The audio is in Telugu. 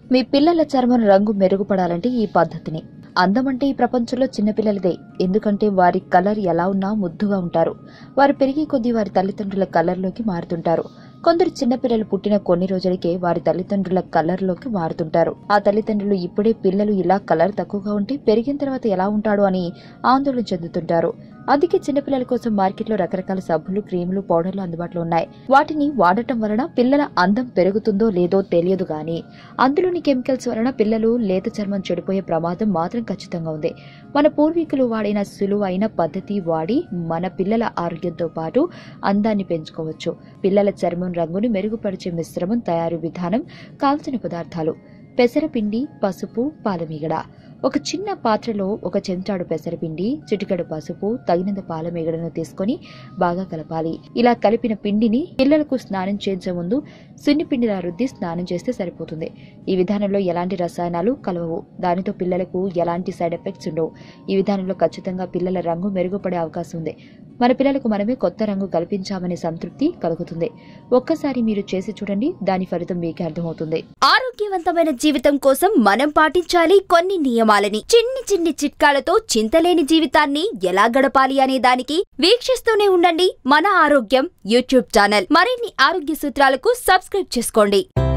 మీ పిల్లల చర్మం రంగు మెరుగుపడాలంటే ఈ పద్ధతిని అందం అంటే ఈ ప్రపంచంలో చిన్నపిల్లలదే ఎందుకంటే వారి కలర్ ఎలా ఉన్నా ముద్దుగా ఉంటారు వారు పెరిగే కొద్దీ వారి తల్లిదండ్రుల కలర్లోకి మారుతుంటారు కొందరు చిన్నపిల్లలు పుట్టిన కొన్ని రోజులకే వారి తల్లిదండ్రుల కలర్లోకి మారుతుంటారు ఆ తల్లిదండ్రులు ఇప్పుడే పిల్లలు ఇలా కలర్ తక్కువగా ఉంటే పెరిగిన తర్వాత ఎలా ఉంటాడు అని ఆందోళన చెందుతుంటారు అందుకే చిన్నపిల్లల కోసం మార్కెట్లో రకరకాల సబ్బులు క్రీములు పౌడర్లు అందుబాటులో ఉన్నాయి వాటిని వాడటం వలన పిల్లల అందం పెరుగుతుందో లేదో తెలియదు గాని అందులోని కెమికల్స్ వలన పిల్లలు లేత చర్మం చెడిపోయే ప్రమాదం మాత్రం ఖచ్చితంగా ఉంది మన పూర్వీకులు వాడిన సులువైన పద్ధతి వాడి మన పిల్లల ఆరోగ్యంతో పాటు అందాన్ని పెంచుకోవచ్చు పిల్లల చర్మం రంగును మెరుగుపరిచే మిశ్రమం తయారు విధానం కాల్చిన పదార్థాలు పెసరపిండి పసుపు పాలమీగడ ఒక చిన్న పాత్రలో ఒక చెంచాడు పెసరపిండి చిటికెడు పసుపు తగినంత పాలమీగడను తీసుకొని బాగా కలపాలి ఇలా కలిపిన పిండిని పిల్లలకు స్నానం చేయించే ముందు సున్ని పిండిలా రుద్ది స్నానం చేస్తే సరిపోతుంది ఈ విధానంలో ఎలాంటి రసాయనాలు కలవవు దానితో పిల్లలకు ఎలాంటి సైడ్ ఎఫెక్ట్స్ ఉండవు ఈ విధానంలో ఖచ్చితంగా పిల్లల రంగు మెరుగుపడే అవకాశం ఉంది మన పిల్లలకు మనమే కొత్త రంగు కల్పించామనే సంతృప్తి కలుగుతుంది ఒక్కసారి మీరు చేసి చూడండి దాని ఫలితం మీకే అర్థమవుతుంది ఆరోగ్యవంతమైన జీవితం కోసం మనం పాటించాలి కొన్ని నియమాలని చిన్ని చిన్ని చిట్కాలతో చింతలేని జీవితాన్ని ఎలా గడపాలి అనే దానికి వీక్షిస్తూనే ఉండండి మన ఆరోగ్యం యూట్యూబ్ ఛానల్ మరిన్ని ఆరోగ్య సూత్రాలకు సబ్స్క్రైబ్ చేసుకోండి